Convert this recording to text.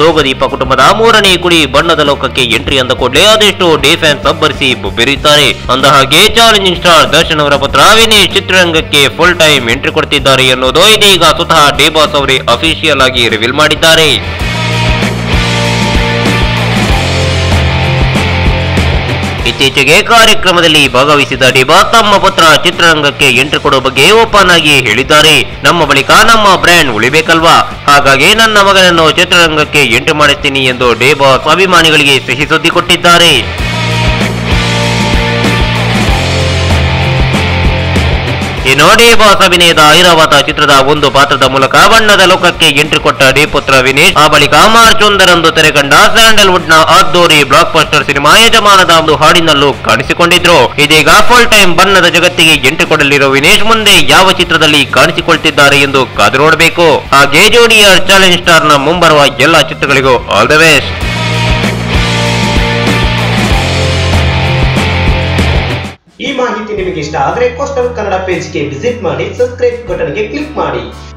ಯೋಗದೀಪ ಕುಟುಂಬದ ಮೂರನೇ ಕುಡಿ ಬಣ್ಣದ ಲೋಕಕ್ಕೆ ಎಂಟ್ರಿ ಅಂದ ಕೂಡಲೇ ಅದೆಷ್ಟು ಡೇ ಫ್ಯಾನ್ಸ್ ಅಬ್ಬರಿಸಿ ಬೊಬ್ಬಿರಿಯುತ್ತಾರೆ ಅಂದ ಹಾಗೆ ಚಾಲೆಂಜಿಂಗ್ ಸ್ಟಾರ್ ದರ್ಶನ್ ಅವರ ಪುತ್ರ ವಿನೇಶ್ ಚಿತ್ರರಂಗಕ್ಕೆ ಫುಲ್ ಟೈಮ್ ಎಂಟ್ರಿ ಕೊಡ್ತಿದ್ದಾರೆ ಎನ್ನುವುದು ಇದೀಗ ಸ್ವತಃ ಡೇ ಬಾಸ್ ಅವರೇ ಅಫಿಷಿಯಲ್ ಆಗಿ ರಿವೀಲ್ ಮಾಡಿದ್ದಾರೆ ಇತ್ತೀಚೆಗೆ ಕಾರ್ಯಕ್ರಮದಲ್ಲಿ ಭಾಗವಹಿಸಿದ ಡಿಬಾ ತಮ್ಮ ಪುತ್ರ ಚಿತ್ರರಂಗಕ್ಕೆ ಎಂಟ್ರಿ ಕೊಡುವ ಬಗ್ಗೆ ಓಪನ್ ಆಗಿ ಹೇಳಿದ್ದಾರೆ ನಮ್ಮ ಬಳಿಕ ನಮ್ಮ ಬ್ರ್ಯಾಂಡ್ ಉಳಿಬೇಕಲ್ವಾ ಹಾಗಾಗಿ ನನ್ನ ಮಗನನ್ನು ಚಿತ್ರರಂಗಕ್ಕೆ ಎಂಟ್ರಿ ಮಾಡುತ್ತೀನಿ ಎಂದು ಡೇಬಾಸ್ ಅಭಿಮಾನಿಗಳಿಗೆ ಸಿಹಿ ಸುದ್ದಿ ಕೊಟ್ಟಿದ್ದಾರೆ ಇನ್ನು ಡಿ ಬಾಸ್ ಅಭಿನಯದ ಐರಾವತ ಚಿತ್ರದ ಒಂದು ಪಾತ್ರದ ಮೂಲಕ ಬಣ್ಣದ ಲೋಕಕ್ಕೆ ಎಂಟ್ರಿ ಕೊಟ್ಟ ಡಿ ಪುತ್ರ ವಿನೇಶ್ ಆ ಬಳಿಕ ಮಾರ್ಚ್ ಒಂದರಂದು ತೆರೆಕಂಡ ಸ್ಯಾಂಡಲ್ವುಡ್ ನ ಅದ್ದೂರಿ ಬ್ಲಾಕ್ ಬಸ್ಟರ್ ಸಿನಿಮಾ ಯಜಮಾನದ ಒಂದು ಹಾಡಿನಲ್ಲೂ ಕಾಣಿಸಿಕೊಂಡಿದ್ರು ಇದೀಗ ಫುಲ್ ಟೈಮ್ ಬಣ್ಣದ ಜಗತ್ತಿಗೆ ಎಂಟ್ರಿ ಕೊಡಲಿರೋ ವಿನೇಶ್ ಮುಂದೆ ಯಾವ ಚಿತ್ರದಲ್ಲಿ ಕಾಣಿಸಿಕೊಳ್ತಿದ್ದಾರೆ ಎಂದು ಕಾದು ನೋಡಬೇಕು ಹಾಗೆ ಜೂನಿಯರ್ ಚಾಲೆಂಜ್ ಸ್ಟಾರ್ ನ ಮುಂಬರುವ ಎಲ್ಲಾ ಚಿತ್ರಗಳಿಗೂ ಆಲ್ ದ ಬೆಸ್ಟ್ ಈ ಮಾಹಿತಿ ನಿಮಗೆ ಇಷ್ಟ ಆದರೆ ಕೋಸ್ಟಲ್ ಕನ್ನಡ ಪೇಜ್ಗೆ ವಿಸಿಟ್ ಮಾಡಿ ಸಬ್ಸ್ಕ್ರೈಬ್ ಬಟನ್ಗೆ ಕ್ಲಿಕ್ ಮಾಡಿ